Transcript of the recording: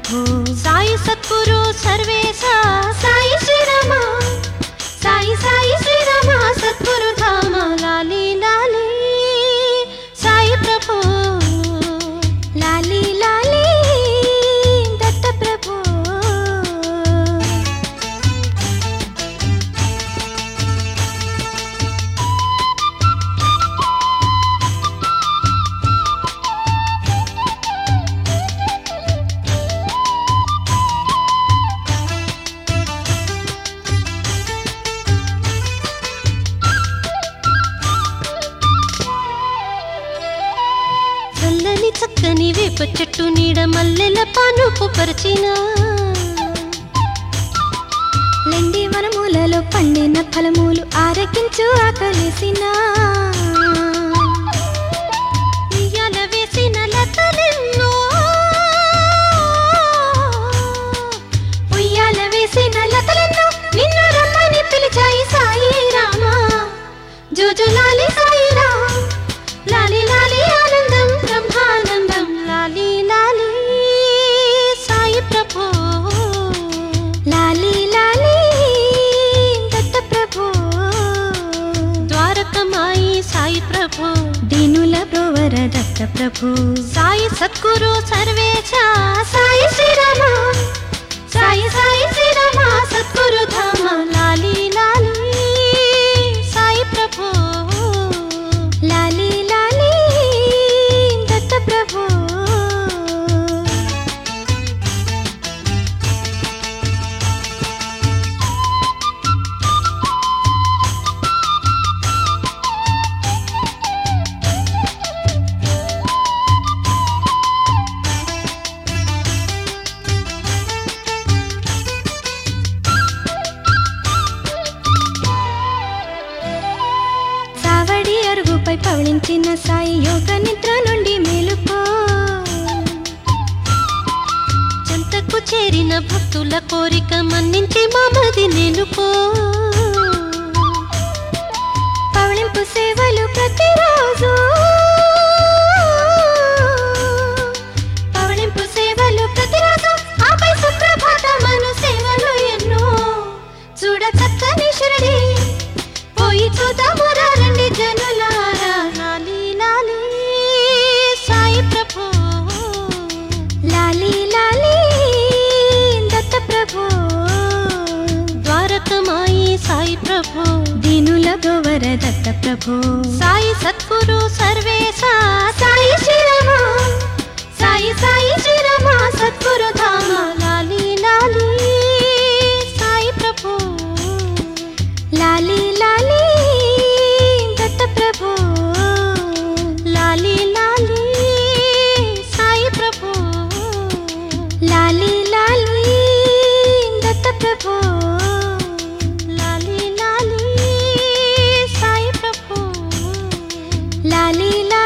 ప్రభు సాయి సద్గురు సర్వేశ సాయి శ్రీరామ సాయి సాయి శ్రీరామ సద్గురు ధామ లాలి లాలి సాయి ప్రభు లాలి లాలి దత్త ప్రభు చల్లని చక్కని వేప చెట్టు నీడ మల్లెల పానుపు పరిచిన లెండి వనమూలలో పండిన ఫలమూలు ఆరగించు ఆకలేసిన ఉయ్యాల వేసిన లతలెన్నో ఉయ్యాల వేసిన లతలెన్నో నిన్ను రమ్మని పిలిచాయి సాయి రామా జోజులాలి సాయిరా లాలి లాలి ఆనందం బ్రహ్మానందం లాలి లాలి సాయి ప్రభు లాలి లాలి దత్త ప్రభు ద్వారకమాయి సాయి ప్రభు దీనుల బ్రోవర దత్త ప్రభు సాయి సద్గురు సర్వేశ సాయి శ్రీరామ సాయి సాయి శ్రీరామ సద్గురు ధామ లాలి లాలి సాయి ప్రభు లాలి లాలి దత్త ప్రభు సావడి అరుగుపై పవళించిన సాయి యోగ నిద్ర నుండి మేలుకో చెంతకు చేరిన భక్తుల కోరిక మన్నించి మామది నిలుపో పవళింపు సేవలు ప్రతిరోజు పవళింపు సేవలు ప్రతిరోజు ఆపై సుప్రభాతమను సేవలు ఎన్నో చూడ చక్కని షిరిడి పోయి చూద్దాము రండి జనులారా లాలి లాలి సాయి ప్రభు లాలి లాలి దత్త ప్రభు ద్వారకమాయి సాయి ప్రభు దీనుల గోవర దత్త ప్రభు సాయి సద్గురు సర్వేశ సాయి శ్రీరామ సాయి సాయి శ్రీరామ సద్గురు ధామ లాలి లాలి సాయి ప్రభు లాలి లాలి దత్త ప్రభు లాలి లాలి సాయి ప్రభు లాలి లాలి దత్త ప్రభు లాలి లాలి సాయి ప్రభు లాలి లాలి